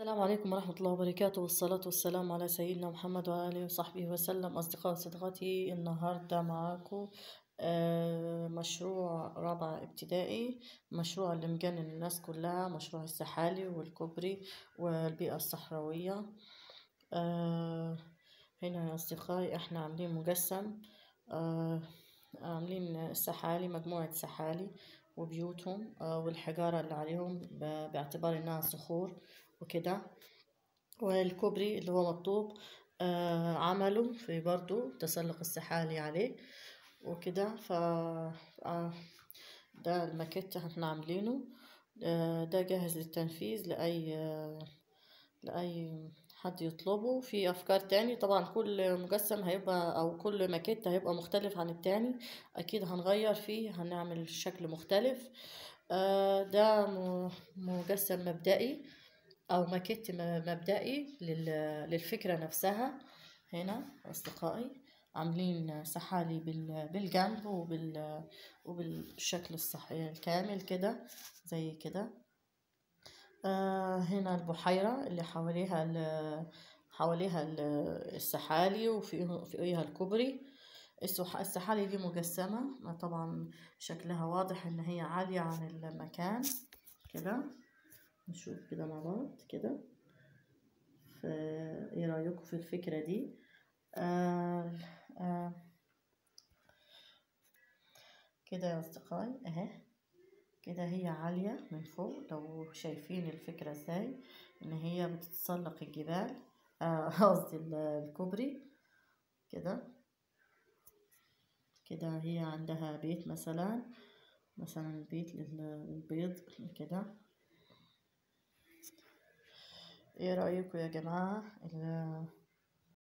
السلام عليكم ورحمة الله وبركاته والصلاة والسلام على سيدنا محمد وعلى آله وصحبه وسلم أصدقاء صديقاتي النهاردة معاكم آه، مشروع رابعة ابتدائي مشروع اللي مجنن الناس كلها مشروع السحالي والكوبري والبيئة الصحراوية آه، هنا يا أصدقائي احنا عاملين مجسم آه، عاملين السحالي مجموعة سحالي وبيوتهم آه، والحجارة اللي عليهم ب- باعتبار إنها صخور وكده والكوبري اللي هو مطوب آه عمله في برضو تسلق السحالي عليه وكده ف آه ده الماكيت احنا عاملينه آه ده جاهز للتنفيذ لأي آه لأي حد يطلبه في أفكار تاني طبعا كل مجسم هيبقى أو كل ماكيت هيبقى مختلف عن التاني أكيد هنغير فيه هنعمل شكل مختلف آه ده م- مجسم مبدئي أو ماكيت م- مبدئي لل- للفكرة نفسها هنا أصدقائي عاملين سحالي بال- بالجنب وبال وبالشكل الصحي الكامل كده زي كده آه هنا البحيرة اللي حواليها ال- حواليها ال- السحالي وفي فوقيها الكوبري السح- السحالي دي مجسمة طبعا شكلها واضح ان هي عالية عن المكان كده نشوف كده مع بعض كده ف- ايه رأيكم في الفكرة دي آه آه كده يا أصدقائي اهي كده هي عالية من فوق لو شايفين الفكرة ازاي ان هي بتتسلق الجبال آه، قصدي ال- الكوبري كده كده هي عندها بيت مثلا مثلا بيت لل- للبيض كده ايه رأيكم يا جماعة ال-